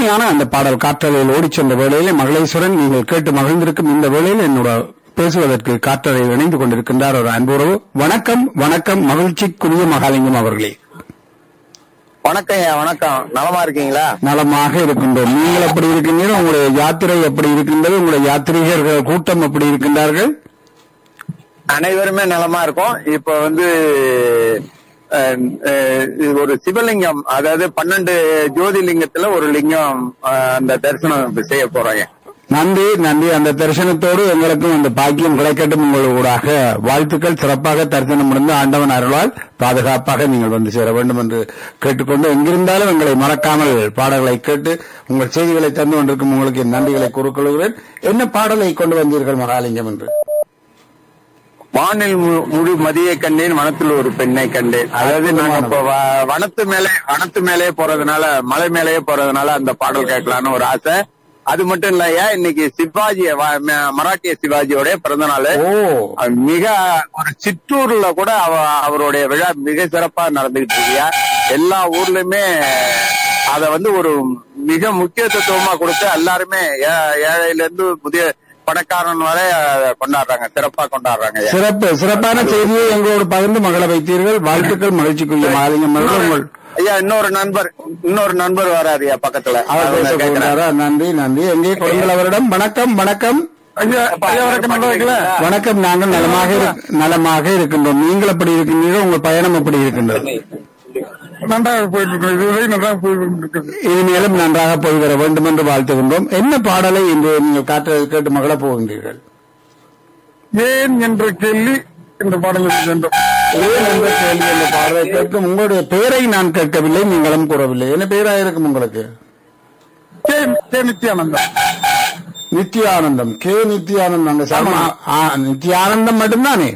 இனிமையான அந்த பாடல் காற்றலையில் ஓடிச் சென்ற வேளையிலே மகளேஸ்வரன் நீங்கள் கேட்டு மகிழ்ந்திருக்கும் இந்த வேளையில் என்னோட பேசுவதற்கு காற்றலையில் இணைந்து கொண்டிருக்கின்றார் ஒரு அன்புறவு வணக்கம் வணக்கம் மகிழ்ச்சிக்குரிய மகாலிங்கம் அவர்களே வணக்கம் ஐயா வணக்கம் நலமா இருக்கீங்களா நலமாக இருக்கின்றோம் நீங்கள் எப்படி இருக்கின்றீர்கள் உங்களுடைய யாத்திரை எப்படி இருக்கின்றது உங்களுடைய யாத்ரீகர்கள் கூட்டம் எப்படி இருக்கின்றார்கள் அனைவருமே நலமா இருக்கோம் இப்ப வந்து அஹ், அஹ், இது ஒரு சிவலிங்கம் அதாவது பன்னெண்டு ஜோதிலிங்கத்துல ஒரு லிங்கம் அஹ், அந்த தரிசனம் இப்ப செய்ய போறோம் ஐயா. நன்றி நன்றி அந்த தரிசனத்தோடு எங்களுக்கும் அந்த பாக்கியம் கிடைக்கட்டும் உங்களூடாக வாழ்த்துக்கள் சிறப்பாக தரிசனம் முடிந்து ஆண்டவன் அருளால் பாதுகாப்பாக நீங்கள் வந்து சேர வேண்டும் என்று கேட்டுக்கொண்டு எங்கிருந்தாலும் எங்களை மறக்காமல் பாடல்களை கேட்டு உங்கள் செய்திகளை தந்து கொண்டிருக்கும் உங்களுக்கு என் நன்றிகளை கூறிக்கொள்கிறேன் என்ன பாடலை கொண்டு வந்தீர்கள் மகாலிங்கம் என்று வானில் மு- முழு மதியை கண்டேன் வனத்தில் ஒரு பெண்ணை கண்டேன் அதாவது நாங்க இப்ப வ- வனத்து மேலே வனத்து மேலே போறதுனால மலை மேலேயே போறதுனால அந்த பாடல் கேட்கலான்னு ஒரு ஆசை அது மட்டும் இல்லையா இன்னைக்கு சிவாஜி வ- ம- மராட்டிய சிவாஜியோட பிறந்த நாள் ஓ அது மிக ஒரு சிற்றூர்ல கூட அவ அவருடைய விழா மிக சிறப்பா நடந்துகிட்டு இருக்கியா எல்லா ஊர்லயுமே அத வந்து ஒரு மிக முக்கியத்துவமா கொடுத்து எல்லாருமே ஏ- ஏழையில இருந்து புதிய பணக்காரன் வரை அத கொண்டாடுறாங்க சிறப்பா கொண்டாடுறாங்க ஐயா. சிறப்பு சிறப்பான செய்தியை எங்களோடு பகிர்ந்து மகள வைத்தீர்கள் வாழ்த்துக்கள் மகிழ்ச்சிக்குரிய மகாலிங்கம் அவர்கள் உங்கள் ஐயா இன்னொரு நண்பர் இன்னொரு நண்பர் வராரு ஐயா பக்கத்துல அவர் அவங்க பேச கேட்கறாங்க. போகிறாரா நன்றி நன்றி எங்கே கொடுங்கள் அவரிடம் வணக்கம் வணக்கம் வணக்கம் நாங்கள் நலமாக இரு- நலமாக இருக்கின்றோம் நீங்கள் எப்படி இருக்கின்றீர்கள் உங்கள் பயணம் எப்படி இருக்கின்றது நன்றாக போயிட்டு இருக்கோம் இதுவரை நன்றாக போயிட்டு இருக்குது இனிமேலும் நன்றாக போய் வர வேண்டும் என்று வாழ்த்துகின்றோம் என்ன பாடலை இன்று நீங்கள் காற்று கேட்டு மகள போகின்றீர்கள் ஏன் என்ற கேள்வி இந்த பாடலில் வேண்டும் ஏன் என்ற கேள்வி என்ற பாடலை கேட்கும் உங்களுடைய பெயரை நான் கேட்கவில்லை நீங்களும் கூறவில்லை என்ன பெயராக இருக்கும் உங்களுக்கு K K Nithyanandam Nithyanandam K Nithyanandam அங்க சம ஆ, நித்யானந்தம் மட்டும்தானே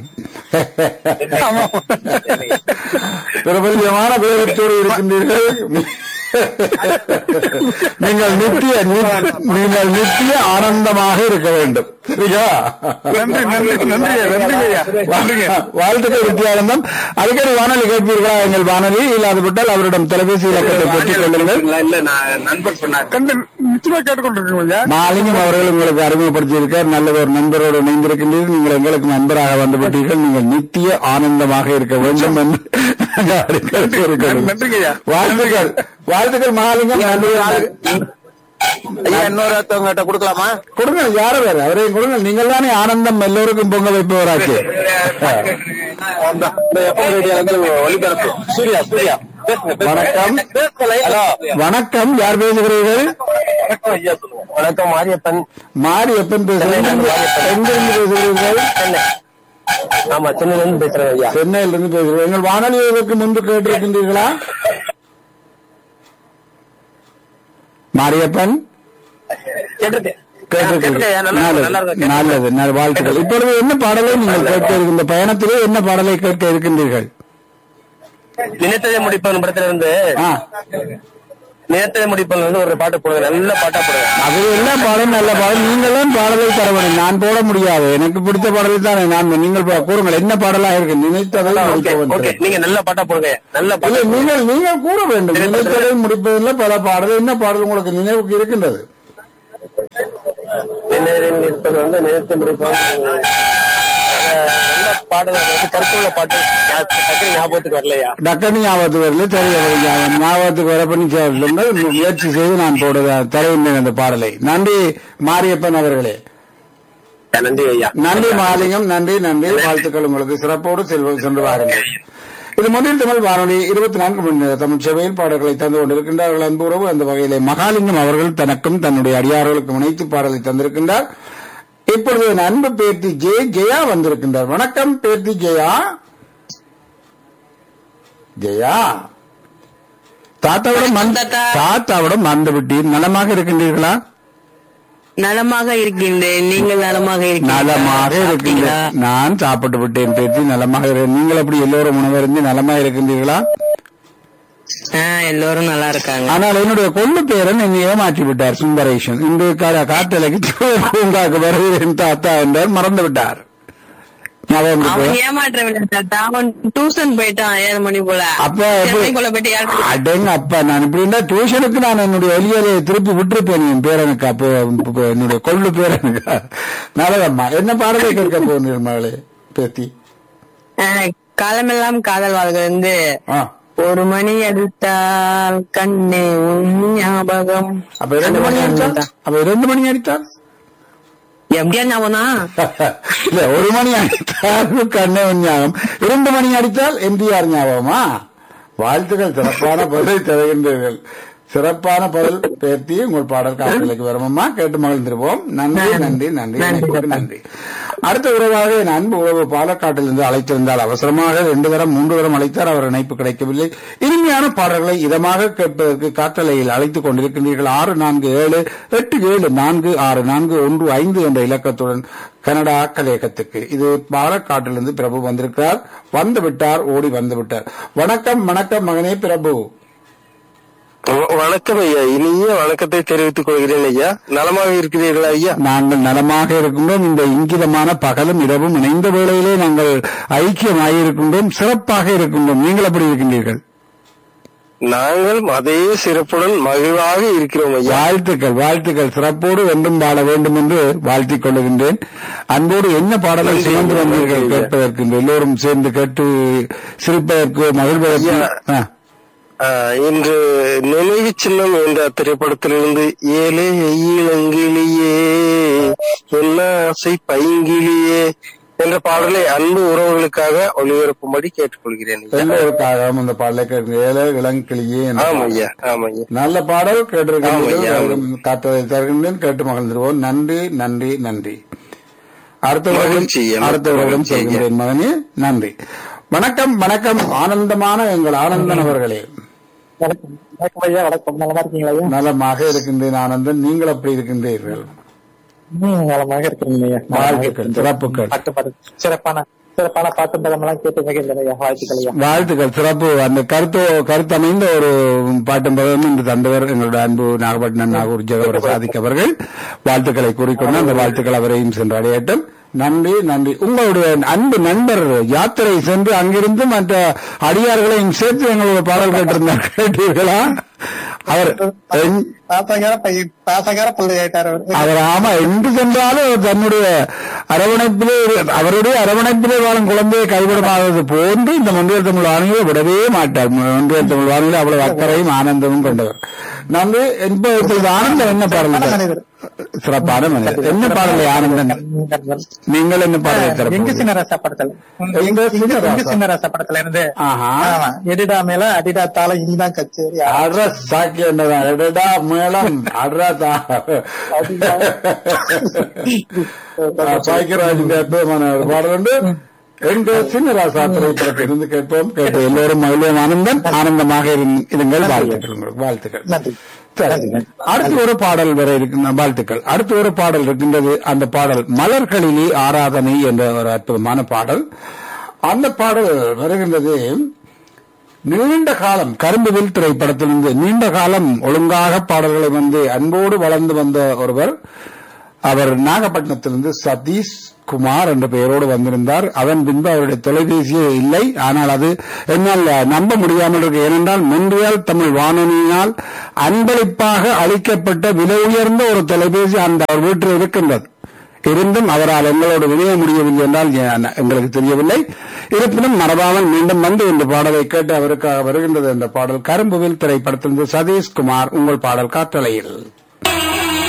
பிரபல்யமான பேரத்தோடு இருக்கின்றீர்கள் நீங்கள் நித்திய நி- நீங்கள் நித்திய ஆனந்தமாக இருக்க வேண்டும் சரியா நன்றி நன்றி நன்றி நன்றி ஐயா நன்றிங்க வாழ்த்துக்கள் நித்தியானந்தம் அடிக்கடி வானொலி கேட்பீர்களா எங்கள் வானொலி இல்லாதவிட்டால் அவரிடம் தொலைபேசி இலக்கத்தை பெற்றுக் கொள்ளுங்கள் இல்ல, இல்ல நான் நண்பர் சொன்னார் கண்டு நிச்சயமா கேட்டுக்கொண்டிருக்கோம் ஐயா மாலிங்கம் அவர்கள் உங்களுக்கு அறிமுகப்படுத்தியிருக்கார் நல்ல ஒரு நண்பரோடு இணைந்திருக்கின்றீர்கள் நீங்கள் எங்களுக்கு நண்பராக வந்துவிட்டீர்கள் நீங்கள் நித்திய ஆனந்தமாக இருக்க வேண்டும் என்று நாங்கள் அடிக்கடி இருக்கிறோம். நன்றிங்க ஐயா. வாழ்த்துக்கள் வாழ்த்துக்கள் மகாலிங்கம் நன்றி ஐயா இன்னொரு ஒருத்தவங்க கொடுக்கலாமா கொடுங்க யார வேற அவரையும் கொடுங்க நீங்கள் தானே ஆனந்தம் எல்லோருக்கும் பொங்க வைப்பவராச்சு இந்த FM ரேடியோ வந்து ஒலிபரப்பு சூர்யா சூர்யா வணக்கம். ஹலோ வணக்கம் யார் பேசுகிறீர்கள் வணக்கம் மாரியப்பன் மாறி எப்பன் பேசுகிறீர்கள் எங்கிருந்து பேசுகிறீர்கள் சென்னை ஆமா சென்னையில இருந்து பேசுறேன் ஐயா சென்னையிலிருந்து பேசுகிறேன் எங்கள் வானொலி இதற்கு முன்பு கேட்டிருக்கின்றீர்களா மாரியப்பன் கேட்டிருக்கேன் கேட்டிருக்கிறீர்கள். கேட்டிருக்கேன். நல்லா இருக்கு, நல்லா நல்லது இருக்கு. நல்லது நல்ல வாழ்த்துக்கள் இப்பொழுது என்ன பாடலை நீங்கள் கேட்க இருக்கின்ற பயணத்திலே என்ன பாடலை கேட்க இருக்கின்றீர்கள் நினைத்ததை முடிப்பவன் படத்துல இருந்து ஆ, நினைத்ததை முடிப்பவன் வந்து ஒரு பாட்டு போடுங்க நல்ல பாட்டா போடுங்க அது என்ன பாடம் நல்ல பாடம் நீங்கள் தான் பாடலை தர வேண்டும் நான் போட முடியாது எனக்கு பிடித்த பாடலை தான் நான் நீங்கள் பா- கூறுங்கள் என்ன பாடலா இருக்கு நினைத்ததை ஓகே முடிப்பவன் ஓகே நீங்க நல்ல பாட்டா போடுங்க நல்ல இல்லை பாட்டு நீங்கள் நீங்கள் கூற வேண்டும் நினைத்ததை முடிப்பதில் பல பாடல் என்ன பாடல் உங்களுக்கு நினைவுக்கு இருக்கின்றது நினைவில் இருப்பது வந்து நினைத்து முடிப்பவன் அஹ், நல்ல பாடல் வந்து கருத்துள்ள பாட்டு ஞா- டக்குனு ஞாபகத்துக்கு வரலையா டக்குனு ஞாபகத்துக்கு வரல சரி அதை ஞா- ஞாபகத்துக்கு வர பண்ணி சொல்லுங்கள் முயற்சி செய்து நான் போடுத தருகின்றேன் அந்த பாடலை நன்றி மாரியப்பன் அவர்களே நன்றி ஐயா நன்றி மாலிங்கம் நன்றி நன்றி வாழ்த்துக்கள் உங்களுக்கு சிறப்போடு செல்வ சென்று வாருங்கள் இது முதல் தமிழ் வானொலி இருபத்தி நான்கு மணி நேர தமிழ் சேவையில் பாடல்களை தந்து கொண்டிருக்கின்றார்கள் அன்பு உறவு அந்த வகையிலே மகாலிங்கம் அவர்கள் தனக்கும் தன்னுடைய அடியார்களுக்கும் இணைத்து பாடலை தந்திருக்கின்றார் இப்பொழுது என் அன்பு பேத்தி ஜே ஜெயா வந்திருக்கின்றார் வணக்கம் பேத்தி ஜெயா ஜெயா தாத்தாவிடம் மந்த தாத்தா. தாத்தாவிடம் மறந்து விட்டீர் நலமாக இருக்கின்றீர்களா நலமாக இருக்கின்றேன் நீங்கள் நலமாக நலமாக இருக்கீங்களா இருக்கின்றேன் நான் சாப்பிட்டு விட்டேன் பேத்தி நலமாக இருக்கிறேன் நீங்கள் அப்படி எல்லோரும் உணவருந்து நலமாக இருக்கின்றீர்களா ஆ, எல்லோரும் நல்லா இருக்காங்க ஆனால் என்னுடைய கொள்ளு பேரன் என்னை ஏமாற்றி விட்டார் சுந்தரேஷன் இன்று கா- காட்டலைக்கு பூங்காக்கு வருகிறேன் தாத்தா என்றார் மறந்து விட்டார் ஞாபகம் இருக்கு. அவன் ஏமாற்ற விட அவன் டியூஷன் போயிட்டான் ஏழு மணி போல அப்ப எப்படி- சென்னைக்குள்ள போயிட்டு ஏழு மணி அடேங்க அப்பா நான் இப்படி இருந்தா டியூஷனுக்கு நான் என்னுடைய வெளியில திருப்பி விட்டுருப்பேன் என் பேரனுக்கு அப்போ இப்ப என்னுடைய கொள்ளு பேரனுக்கு நல்லதம்மா என்ன பாடலை கேட்க போகிறீர்கள் மகளே பேத்தி ஆஹ், காலமெல்லாம் காதல் வாழ்க வந்து ஆ ஒரு மணி அடித்தால் கண்ணே உன் ஞாபகம் அப்ப இரண்டு மணி அடித்தால் அப்ப இரண்டு மணி அடித்தால் எப்படியா ஞாபகம் இல்ல ஒரு மணி அடித்தால் கண்ணே உன் ஞாபகம் இரண்டு மணி அடித்தால் எம்ஜிஆர் ஞாபகமா வாழ்த்துக்கள் சிறப்பான பதிலை தருகின்றீர்கள் சிறப்பான பதில் பேர்த்தி உங்கள் பாடல் காப்பிலைக்கு வருமம்மா கேட்டு மகிழ்ந்திருப்போம் நன்றி நன்றி நன்றி நன்றி நன்றி அடுத்த உறவாக என் அன்பு உறவு பாலக்காட்டிலிருந்து அழைத்திருந்தால் அவசரமாக ரெண்டு தரம் மூன்று தரம் அழைத்தார் அவர் இணைப்பு கிடைக்கவில்லை இனிமையான பாடல்களை இதமாக கேட்பதற்கு காற்றலையில் அழைத்துக் கொண்டிருக்கின்றீர்கள் ஆறு நான்கு ஏழு எட்டு ஏழு நான்கு ஆறு நான்கு ஒன்று ஐந்து என்ற இலக்கத்துடன் கனடா கலையகத்துக்கு இது பாலக்காட்டிலிருந்து பிரபு வந்திருக்கிறார் வந்து விட்டார் ஓடி வந்து விட்டார் வணக்கம் வணக்கம் மகனே பிரபு வ- வணக்கம் ஐயா இனிய வணக்கத்தை தெரிவித்துக் கொள்கிறேன் ஐயா நலமாக இருக்கிறீர்களா ஐயா நாங்கள் நலமாக இருக்கின்றோம் இந்த இங்கிதமான பகலும் இரவும் இணைந்த வேளையிலே நாங்கள் ஐக்கியமாயிருக்கின்றோம் சிறப்பாக இருக்கின்றோம் நீங்கள் எப்படி இருக்கின்றீர்கள் நாங்கள் அதே சிறப்புடன் மகிழ்வாக இருக்கிறோம் ஐயா வாழ்த்துக்கள் வாழ்த்துக்கள் சிறப்போடு வென்றும் வாழ வேண்டும் என்று வாழ்த்திக் கொள்ளுகின்றேன் அன்போடு என்ன பாடலை நன்றி, சுமந்து வந்தீர்கள் நன்றி. கேட்பதற்கு இந்த எல்லோரும் சேர்ந்து கேட்டு சிரிப்பதற்கு மகிழ்வதற்கு ஐயா. ஆ. ஆஹ், இன்று நினைவு சின்னம் என்ற திரைப்படத்திலிருந்து ஏழே இளங்கிளியே என்ன ஆசை பைங்கிளியே என்ற பாடலை அன்பு உறவுகளுக்காக ஒளிபரப்பும்படி கேட்டுக்கொள்கிறேன் ஐயா. எல்லோருக்காகவும் இந்த பாடலை கேட்க ஏழை இளங்கிளியே என்ற ஆம் பாடல். ஐயா ஆம் ஐயா நல்ல பாடல் ஆமாம் ஐயா. கேட்டிருக்கிறேன் காத்ததை தருகின்றேன் கேட்டு மகிழ்ந்திருவோம் நன்றி நன்றி நன்றி அடுத்தவர்களும் மகிழ்ச்சி ஐயா. அடுத்தவர்களும் மகிழ்ச்சி ஐயா. சொல்கின்றேன் மகனே நன்றி வணக்கம் வணக்கம் ஆனந்தமான எங்கள் ஆனந்தன் அவர்களே வணக்கம் வணக்கம் ஐயா வணக்கம் நலமா இருக்கீங்களா ஐயா நலமாக இருக்கின்றேன் ஆனந்தன் நீங்கள் அப்படி இருக்கின்றீர்கள் ம், நலமாக இருக்கிறீங்க ஐயா நலமாக வாழ்த்துக்கள் இருக்கிறேன். சிறப்புகள் பாட்டு பாடு சிறப்பான சிறப்பான பாட்டு பதம் எல்லாம் கேட்டு மகிழ்ந்தேன் ஐயா வாழ்த்துக்கள் ஐயா வாழ்த்துக்கள் சிறப்பு அந்த கருத்து கருத்தமைந்த ஒரு பாட்டும் பதவும் இன்று தந்தவர் எங்களுடைய அன்பு நாகப்பட்டினம் நாகூர் ஜெகவர சாதிக் அவர்கள் வாழ்த்துக்களை கூறிக்கொண்டு அந்த வாழ்த்துக்கள் அவரையும் சென்று அடையட்டும் நன்றி நன்றி உங்களுடைய அன்பு நண்பர் யாத்திரை சென்று அங்கிருந்து மற்ற அடியார்களையும் சேர்த்து எங்களுடைய பாடல் கேட்டிருந்தார் கேட்டீர்களா அவர் எங்- பாசகார பையன் பாசகார பிள்ளை ஆயிட்டார் அவர் அவர் ஆமா எங்கு சென்றாலும் அவர் தன்னுடைய அரவணைப்பிலே அவருடைய அரவணைப்பிலே வாழும் குழந்தையை கைவிடமாதது போன்று இந்த முன்றியல் தமிழ் வானிலை விடவே மாட்டார் முன்றியல் தமிழ் வானிலை அவ்வளவு அக்கறையும் ஆனந்தமும் கொண்டவர் நன்றி இப்ப இப்ப இது ஆனந்தம் என்ன பாடல் மனிதர். சிறப்பான மனிதர் என்ன பாடலை ஆனந்தன் நீங்கள் என்ன பாடலை எங்க சிறப்பு சின்ன ராசா படத்துல எங்க சின்ன ராசா? எங்க சின்ன ராசா படத்துல இருந்து ஆஹா. ஆமா எடிடா மேல அடிடா தாள இனிதான் கச்சேரி அட்ரா சாக்கி என்னதான் எடடா மேளம் அட்ரா தா பாய்க்கராஜின் அற்புதமான ஒரு பாடல் உண்டு எங்க சின்னராசா திரைப்படத்தில் இருந்து கேட்போம் கேட்டு எல்லோரும் மகிழ்வோம் ஆனந்தம் ஆனந்தமாக இருங்க- இருங்கள் வாழ்த்துக்கள் உங்களுக்கு வாழ்த்துக்கள் நன்றி சரி. அடுத்து ஒரு பாடல் வர இருக்கின்ற வாழ்த்துக்கள் அடுத்து ஒரு பாடல் இருக்கின்றது அந்த பாடல் மலர்களிலே ஆராதனை என்ற ஒரு அற்புதமான பாடல் அந்த பாடல் வருகின்றது நீண்ட காலம் கரும்புவில் திரைப்படத்திலிருந்து நீண்ட காலம் ஒழுங்காக பாடல்களை வந்து அன்போடு வளர்ந்து வந்த ஒருவர் அவர் நாகப்பட்டினத்திலிருந்து சதீஷ் குமார் என்ற பெயரோடு வந்திருந்தார் அதன் பின்பு அவருடைய தொலைபேசியே இல்லை ஆனால் அது என்னால் நம்ப முடியாமல் இருக்கு ஏனென்றால் முன்றியால் தமிழ் வானொலியினால் அன்பளிப்பாக அளிக்கப்பட்ட விலை உயர்ந்த ஒரு தொலைபேசி அந்த அவர் வீட்டில் இருக்கின்றது இருந்தும் அவரால் எங்களோடு இணைய முடியவில்லை என்றால் எ- எங்களுக்கு தெரியவில்லை இருப்பினும் மறவாமல் மீண்டும் வந்து இந்த பாடலை கேட்டு அவருக்காக வருகின்றது இந்த பாடல் கரும்புவில் திரைப்படத்திலிருந்து சதீஷ்குமார் உங்கள் பாடல் காற்றலையில்